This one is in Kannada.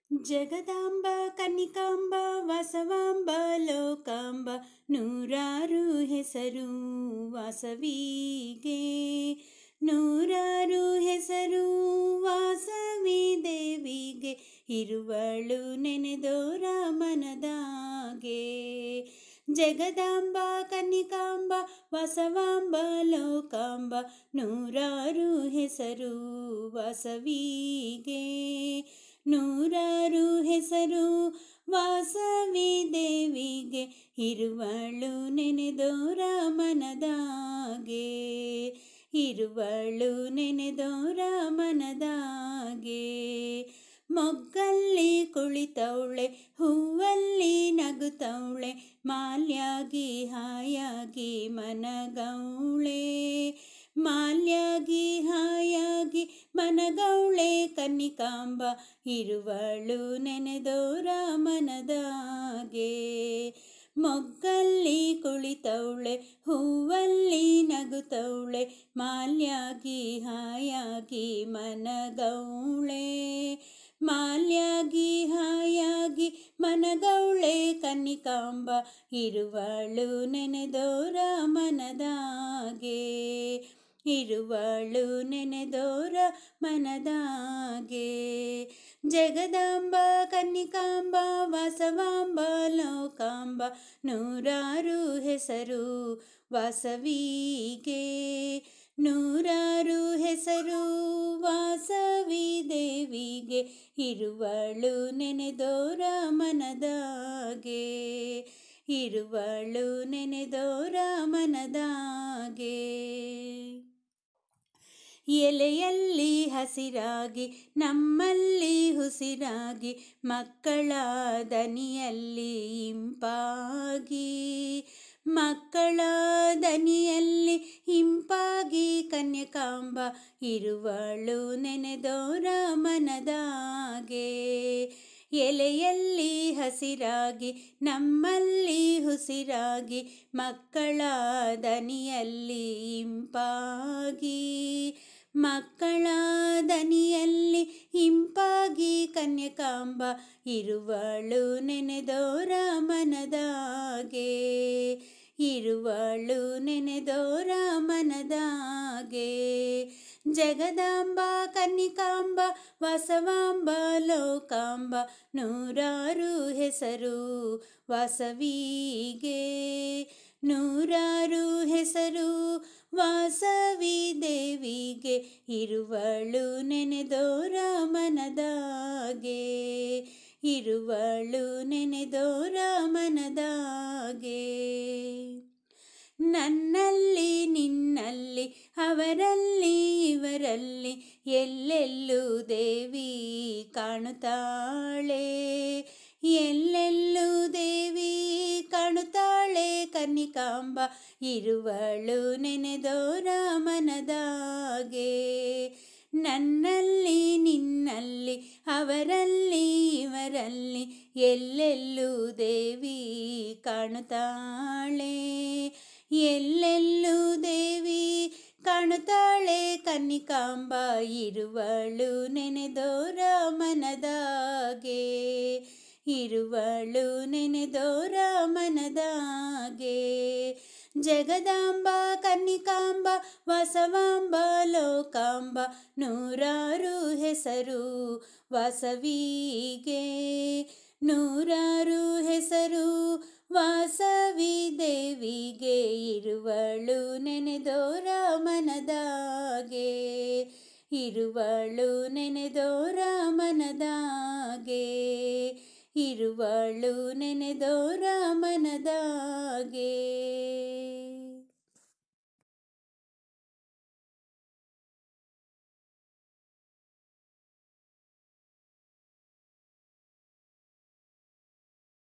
ಜಗದಾಂಬ ಕನ್ನಿಕಾಂಬ ವಾಸವಾಂಬ ಲೋಕಾಂಬ ನೂರಾರು ಹೆಸರು ವಾಸವಿಗೆ ನೂರಾರು ಹೆಸರು ವಾಸವಿ ದೇವಿಗೆ ಇರುವಳು ನೆನೆದೋರ ಮನದಾಗೆ ಜಗದಾಂಬ ಕನ್ನಿಕಾಂಬ ವಾಸವಾಂಬ ಲೋಕಾಂಬ ನೂರಾರು ಹೆಸರು ವಾಸವಿಗೆ ನೂರಾರು ಹೆಸರು ವಾಸವಿ ದೇವಿಗೆ ಇರುವಳು ನೆನೆದೋರ ಮನದಾಗೆ ಇರುವಳು ನೆನೆದೋರ ಮನದಾಗೆ ಮೊಗ್ಗಲ್ಲಿ ಕುಳಿತವಳೆ ಹೂವಲ್ಲಿ ನಗುತ್ತವಳೆ ಮಾಲ್ಯಾಗಿ ಹಾಯಾಗಿ ಮನಗೌಳೆ ಮಾಲ್ಯಾಗಿ ಹಾಯಾಗಿ ಮನಗೌಳೆ ಕನ್ನಿಕಾಂಬ ಇರುವಳು ನೆನೆದೋರ ಮನದಾಗೆ ಮೊಗ್ಗಲ್ಲಿ ಕುಳಿತವಳೆ ಹೂವಲ್ಲಿ ನಗುತ್ತವಳೆ ಮಾಲ್ಯಾಗಿ ಹಾಯಾಗಿ ಮನಗೌಳೆ ಮಾಲ್ಯಾಗಿ ಹಾಯಾಗಿ ಮನಗೌಳೆ ಕನ್ನಿಕಾಂಬ ಇರುವಳು ನೆನೆದೋರ ಮನದಾಗೆ ಇರುವಳು ನೆನೆದೋರ ಮನದಾಗೆ ಜಗದಾಂಬ ಕನ್ನಿಕಾಂಬ ವಾಸವಾಂಬ ಲೋಕಾಂಬ ನೂರಾರು ಹೆಸರು ವಾಸವಿಗೆ ನೂರಾರು ಹೆಸರು ವಾಸವಿ ದೇವಿಗೆ ಇರುವಳು ನೆನೆದೋರ ಮನದಾಗೆ ಇರುವಳು ನೆನೆದೋರ ಮನದಾಗೆ ಎಲೆಯಲ್ಲಿ ಹಸಿರಾಗಿ ನಮ್ಮಲ್ಲಿ ಹುಸಿರಾಗಿ ಮಕ್ಕಳ ದನಿಯಲ್ಲಿ ಇಂಪಾಗಿ ಮಕ್ಕಳ ದನಿಯಲ್ಲಿ ಇಂಪಾಗಿ ಕನ್ಯಕಾಂಬ ಇರುವಳು ನೆನೆದೋರ ಮನದಾಗೆ ಎಲೆಯಲ್ಲಿ ಹಸಿರಾಗಿ ನಮ್ಮಲ್ಲಿ ಹುಸಿರಾಗಿ ಮಕ್ಕಳ ದನಿಯಲ್ಲಿ ಇಂಪಾಗಿ ಮಕ್ಕಳ ದನಿಯಲ್ಲಿ ಇಂಪಾಗಿ ಕನ್ಯಕಾಂಬ ಇರುವಳು ನೆನೆದೋರ ಮನದಾಗೆ ಇರುವಳು ನೆನೆದೋರ ಮನದಾಗೆ ಜಗದಾಂಬ ಕನ್ನಿಕಾಂಬ ವಾಸವಾಂಬ ಲೋಕಾಂಬ ನೂರಾರು ಹೆಸರು ವಾಸವಿಗೆ ನೂರಾರು ಹೆಸರು ವಾಸವಿ ದೇವಿಗೆ ಇರುವಳು ನೆನೆದೋರ ಮನದಾಗೆ ಇರುವಳು ನೆನೆದೋರ ಮನದಾಗೆ ನನ್ನಲ್ಲಿ ನಿನ್ನಲ್ಲಿ ಅವರಲ್ಲಿ ಇವರಲ್ಲಿ ಎಲ್ಲೆಲ್ಲೂ ದೇವಿ ಕಾಣುತ್ತಾಳೆ ಎಲ್ಲೆಲ್ಲೂ ದೇವಿ ಕಾಣುತ್ತಾಳೆ ಕನ್ನಿಕಾಂಬ ಇರುವಳು ನೆನೆದೋರ ಮನದಾಗೆ ನನ್ನಲ್ಲಿ ನಿನ್ನಲ್ಲಿ ಅವರಲ್ಲಿ ಇವರಲ್ಲಿ ಎಲ್ಲೆಲ್ಲೂ ದೇವಿ ಕಾಣುತ್ತಾಳೆ ಎಲ್ಲೆಲ್ಲೂ ದೇವಿ ಕಾಣುತ್ತಾಳೆ ಕನ್ನಿಕಾಂಬ ಇರುವಳು ನೆನೆದೋರ ಮನದಾಗೆ ಇರುವಳು ನೆನೆದೋರ ಮನದಾಗೆ ಜಗದಾಂಬ ಕನ್ನಿಕಾಂಬ ವಾಸವಾಂಬ ಲೋಕಾಂಬ ನೂರಾರು ಹೆಸರು ವಾಸವಿಗೆ ನೂರಾರು ಹೆಸರು ವಾಸವಿ ದೇವಿಗೆ ಇರುವಳು ನೆನೆದೋರ ಮನದಾಗೆ ಇರುವಳು ನೆನೆದೋರ ಮನದಾಗೆ ಇರುವಳು ನೆನೆದೋರ ಮನದಾಗೆ